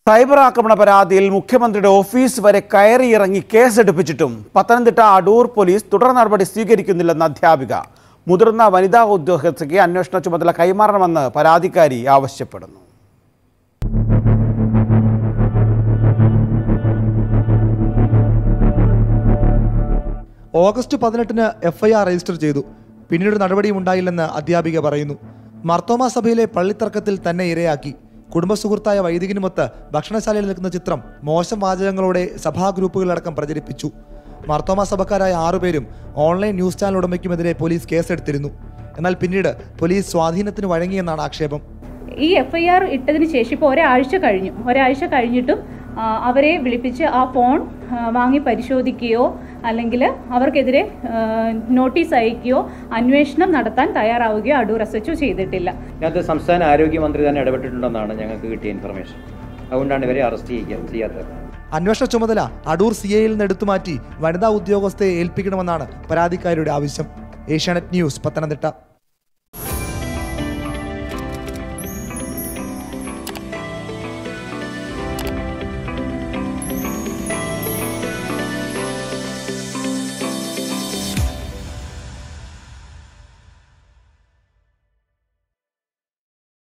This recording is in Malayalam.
സൈബർ ആക്രമണ പരാതിയിൽ മുഖ്യമന്ത്രിയുടെ ഓഫീസ് വരെ കയറിയിറങ്ങി കേസെടുപ്പിച്ചിട്ടും പത്തനംതിട്ട അടൂർ പോലീസ് തുടർ നടപടി സ്വീകരിക്കുന്നില്ലെന്ന് അധ്യാപിക മുതിർന്ന വനിതാ ഉദ്യോഗസ്ഥയ്ക്ക് അന്വേഷണ ചുമതല കൈമാറണമെന്ന് പരാതിക്കാരി ആവശ്യപ്പെടുന്നു ഓഗസ്റ്റ് പതിനെട്ടിന് എഫ്ഐആർ രജിസ്റ്റർ ചെയ്തു പിന്നീട് നടപടിയും ഉണ്ടായില്ലെന്ന് അധ്യാപിക പറയുന്നു മർത്തോമ സഭയിലെ പള്ളിത്തർക്കത്തിൽ തന്നെ ഇരയാക്കി കുടുംബസുഹൃത്തായ വൈദികനുമൊത്ത് ഭക്ഷണശാലയിൽ നിൽക്കുന്ന ചിത്രം മോശം വാചകങ്ങളോടെ സഭാ ഗ്രൂപ്പുകളടക്കം പ്രചരിപ്പിച്ചു മർത്തോമ സഭക്കാരായ ആറുപേരും ഓൺലൈൻ ന്യൂസ് ചാനൽ ഉടമയ്ക്കുമെതിരെ പോലീസ് കേസെടുത്തിരുന്നു എന്നാൽ പിന്നീട് പോലീസ് സ്വാധീനത്തിന് വഴങ്ങിയെന്നാണ് ആക്ഷേപം ഈ എഫ് ഐ ആർ ഇട്ടതിന് ശേഷം ഇപ്പോൾ ഒരാഴ്ച കഴിഞ്ഞു ഒരാഴ്ച കഴിഞ്ഞിട്ടും ആ, അവരെ വിളിപ്പിച്ച് ആ ഫോൺ ആ, വാങ്ങി പരിശോധിക്കുകയോ അല്ലെങ്കിൽ അവർക്കെതിരെ ആ, നോട്ടീസ് അയക്കുകയോ അന്വേഷണം നടത്താൻ തയ്യാറാവുകയോ അടൂർ എസ് എച്ച് ചെയ്തിട്ടില്ല ഇതിനകത്ത് സംസ്ഥാന ആരോഗ്യമന്ത്രി തന്നെ ഇടപെട്ടിട്ടുണ്ടെന്നാണ് ഞങ്ങൾക്ക് കിട്ടിയ ഇൻഫർമേഷൻ അതുകൊണ്ടാണ് ഇവരെ അറസ്റ്റ് ചെയ്യുക ചെയ്യാത്തത് അന്വേഷണ ചുമതല അടൂർ സി എയിൽ നിന്ന് എടുത്തുമാറ്റി വനിതാ ഉദ്യോഗസ്ഥയെ ഏൽപ്പിക്കണമെന്നാണ് പരാതിക്കാരിയുടെ ആവശ്യം ഏഷ്യാനെറ്റ് ന്യൂസ് പത്തനംതിട്ട